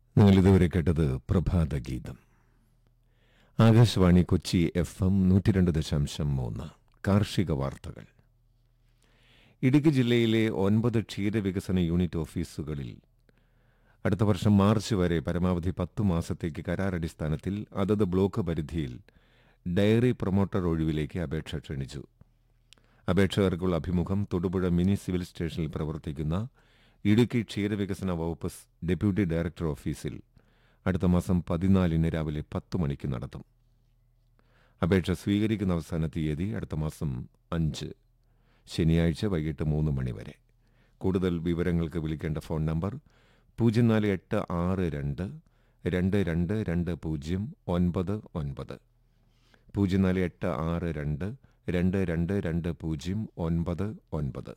നിങ്ങൾ ഇതുവരെ കേട്ടത് പ്രഭാത ഗീതം ആകാശവാണി കൊച്ചി എഫ് എം നൂറ്റി രണ്ട് ദശാംശം മൂന്ന് കാർഷിക വാർത്തകൾ ഇടുക്കി ജില്ലയിലെ ഒൻപത് ക്ഷീരവികസന യൂണിറ്റ് ഓഫീസുകളിൽ അടുത്ത വർഷം മാർച്ച് വരെ പരമാവധി പത്തു മാസത്തേക്ക് കരാറടിസ്ഥാനത്തിൽ അതത് ബ്ലോക്ക് പരിധിയിൽ ഡയറി പ്രൊമോട്ടർ ഒഴിവിലേക്ക് അപേക്ഷ ക്ഷണിച്ചു അപേക്ഷകർക്കുള്ള അഭിമുഖം തൊടുപുഴ മിനി സിവിൽ സ്റ്റേഷനിൽ പ്രവർത്തിക്കുന്ന ഇടുക്കി ക്ഷീരവികസന വകുപ്പ് സ് ഡെപ്യൂട്ടി ഡയറക്ടർ ഓഫീസിൽ അടുത്ത മാസം പതിനാലിന് രാവിലെ പത്ത് മണിക്ക് നടത്തും അപേക്ഷ സ്വീകരിക്കുന്ന അവസാന തീയതി അടുത്ത മാസം അഞ്ച് ശനിയാഴ്ച വൈകിട്ട് മൂന്ന് മണി വരെ കൂടുതൽ വിവരങ്ങൾക്ക് വിളിക്കേണ്ട ഫോൺ നമ്പർ പൂജ്യം നാല് എട്ട് ആറ് രണ്ട് രണ്ട് രണ്ട് രണ്ട് പൂജ്യം ഒൻപത് ഒൻപത് പൂജ്യം നാല് എട്ട് ആറ് രണ്ട് രണ്ട് രണ്ട് രണ്ട് പൂജ്യം ഒൻപത് ഒൻപത്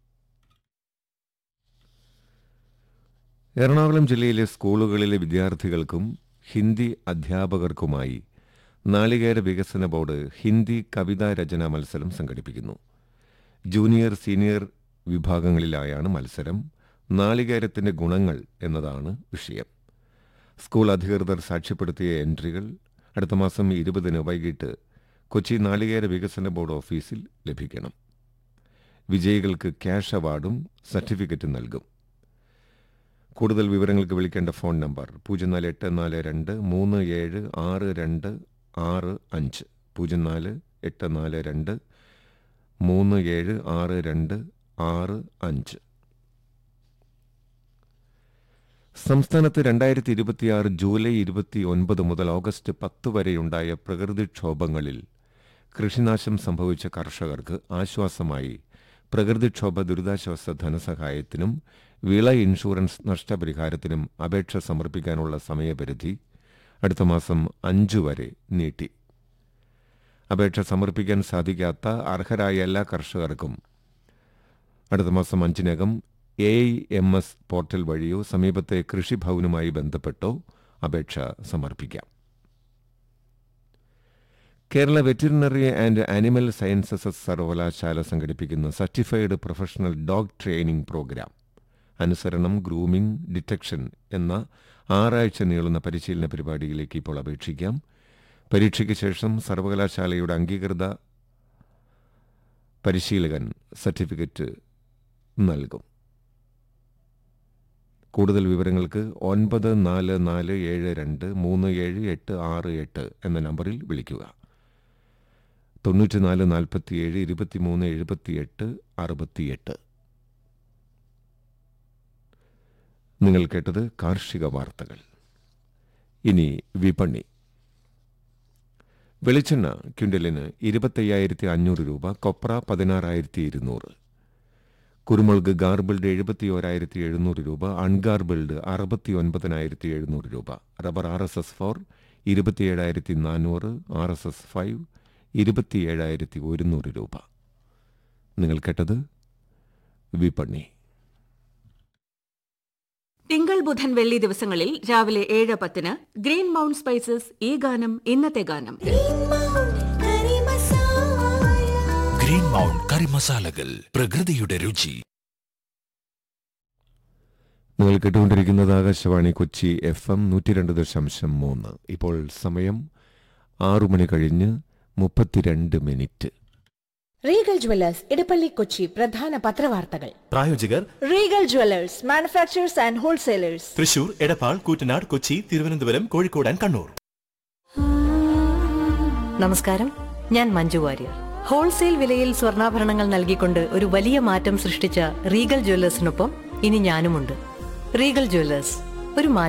എറണാകുളം ജില്ലയിലെ സ്കൂളുകളിലെ വിദ്യാർത്ഥികൾക്കും ഹിന്ദി അധ്യാപകർക്കുമായി നാളികേര വികസന ബോർഡ് ഹിന്ദി കവിതാ രചനാ മത്സരം സംഘടിപ്പിക്കുന്നു ജൂനിയർ സീനിയർ വിഭാഗങ്ങളിലായാണ് മത്സരം നാളികേരത്തിന്റെ ഗുണങ്ങൾ എന്നതാണ് വിഷയം സ്കൂൾ അധികൃതർ സാക്ഷ്യപ്പെടുത്തിയ എൻട്രികൾ അടുത്ത മാസം ഇരുപതിന് വൈകിട്ട് കൊച്ചി നാളികേര വികസന ബോർഡ് ഓഫീസിൽ ലഭിക്കണം വിജയികൾക്ക് ക്യാഷ് അവാർഡും സർട്ടിഫിക്കറ്റും നൽകും കൂടുതൽ വിവരങ്ങൾക്ക് വിളിക്കേണ്ട ഫോൺ നമ്പർ പൂജ്യം നാല് എട്ട് നാല് രണ്ട് മൂന്ന് ഏഴ് ആറ് രണ്ട് ആറ് അഞ്ച് പൂജ്യം നാല് എട്ട് നാല് രണ്ട് മൂന്ന് ഏഴ് ആറ് രണ്ട് ആറ് അഞ്ച് സംസ്ഥാനത്ത് രണ്ടായിരത്തി ഇരുപത്തിയാറ് ജൂലൈ ഇരുപത്തി ഒൻപത് മുതൽ ഓഗസ്റ്റ് പത്ത് വരെയുണ്ടായ പ്രകൃതിക്ഷോഭങ്ങളിൽ കൃഷിനാശം സംഭവിച്ച കർഷകർക്ക് ആശ്വാസമായി പ്രകൃതിക്ഷോഭ ദുരിതാശ്വാസ ധനസഹായത്തിനും വിള ഇൻഷുറൻസ് നഷ്ടപരിഹാരത്തിനും അപേക്ഷ സമർപ്പിക്കാനുള്ള സമയപരിധി അടുത്ത മാസം അഞ്ചു വരെ നീട്ടി അപേക്ഷ സമർപ്പിക്കാൻ സാധിക്കാത്ത അർഹരായ എല്ലാ കർഷകർക്കും അടുത്ത മാസം അഞ്ചിനകം എ എം എസ് പോർട്ടൽ വഴിയോ സമീപത്തെ കൃഷിഭവനുമായി ബന്ധപ്പെട്ടോ അപേക്ഷ സമർപ്പിക്കാം Kerala veterinary and animal sciences സർവകലാശാല സംഘടിപ്പിക്കുന്ന certified professional dog training programme അനുസരണം ഗ്രൂമിംഗ് ഡിറ്റക്ഷൻ എന്ന ആറാഴ്ച നീളുന്ന പരിശീലന പരിപാടിയിലേക്ക് ഇപ്പോൾ അപേക്ഷിക്കാം പരീക്ഷയ്ക്ക് ശേഷം സർവകലാശാലയുടെ അംഗീകൃത പരിശീലകൻ സർട്ടിഫിക്കറ്റ് നൽകും കൂടുതൽ വിവരങ്ങൾക്ക് ഒൻപത് നാല് നാല് ഏഴ് രണ്ട് മൂന്ന് ഏഴ് എട്ട് ആറ് എട്ട് എന്ന നമ്പറിൽ വിളിക്കുക തൊണ്ണൂറ്റിനാല് നാൽപ്പത്തിയേഴ് ഇരുപത്തിമൂന്ന് എഴുപത്തിയെട്ട് അറുപത്തിയെട്ട് നിങ്ങൾ കേട്ടത് കാർഷിക വാർത്തകൾ ഇനി വിപണി വെളിച്ചെണ്ണ ക്വിൻ്റലിന് ഇരുപത്തയ്യായിരത്തി അഞ്ഞൂറ് രൂപ കൊപ്ര പതിനാറായിരത്തി ഇരുന്നൂറ് കുരുമുളക് ഗാർബിൾഡ് എഴുപത്തി ഓരായിരത്തി എഴുന്നൂറ് രൂപ അൺഗാർബിൾഡ് അറുപത്തി ഒൻപതിനായിരത്തി എഴുന്നൂറ് രൂപ rubber R S S four ഇരുപത്തിയേഴായിരത്തി നാനൂറ് ആർ എസ് എസ് ഫൈവ് ഇരുപത്തിയേഴായിരത്തി ഒരുന്നൂറ് രൂപ നിങ്ങൾ കേട്ടത് വിപണി തിങ്കൾ ബുധൻ വെള്ളി ദിവസങ്ങളിൽ രാവിലെ ഏഴ് പത്തിന് ഗ്രീൻ മൗണ്ട് സ്പൈസസ് ഈ ഗാനം ഇന്നത്തെ ഗാനം ഗ്രീൻ മൗണ്ട് കറി മസാലകൾ പ്രകൃതിയുടെ രുചി നിങ്ങൾ കേട്ടുകൊണ്ടിരിക്കുന്നത് ആകാശവാണി കൊച്ചി എഫ് എം നൂറ്റി രണ്ട് ദശാംശം മൂന്ന് ഇപ്പോൾ സമയം ആറു മണി കഴിഞ്ഞ് മുപ്പത്തിരണ്ട് minute Regal jewellers Edappally Kochi പ്രധാന പത്രവാർത്തകൾ പ്രായോജകർ Regal jewellers manufacturers and wholesalers Thrissur Edappal Koottanad Kochi Thiruvananthapuram Kozhikode and Kannur നമസ്കാരം ഞാൻ മഞ്ജു വാര്യർ ഹോൾസെയിൽ വിലയിൽ സ്വർണ്ണാഭരണങ്ങൾ നൽകിക്കൊണ്ട് ഒരു വലിയ മാറ്റം സൃഷ്ടിച്ച റീഗൽ ജ്വല്ലേഴ്സിനൊപ്പം ഇനി ഞാനുമുണ്ട് റീഗൽ ജ്വല്ലേഴ്സ് ഒരു മാറ്റം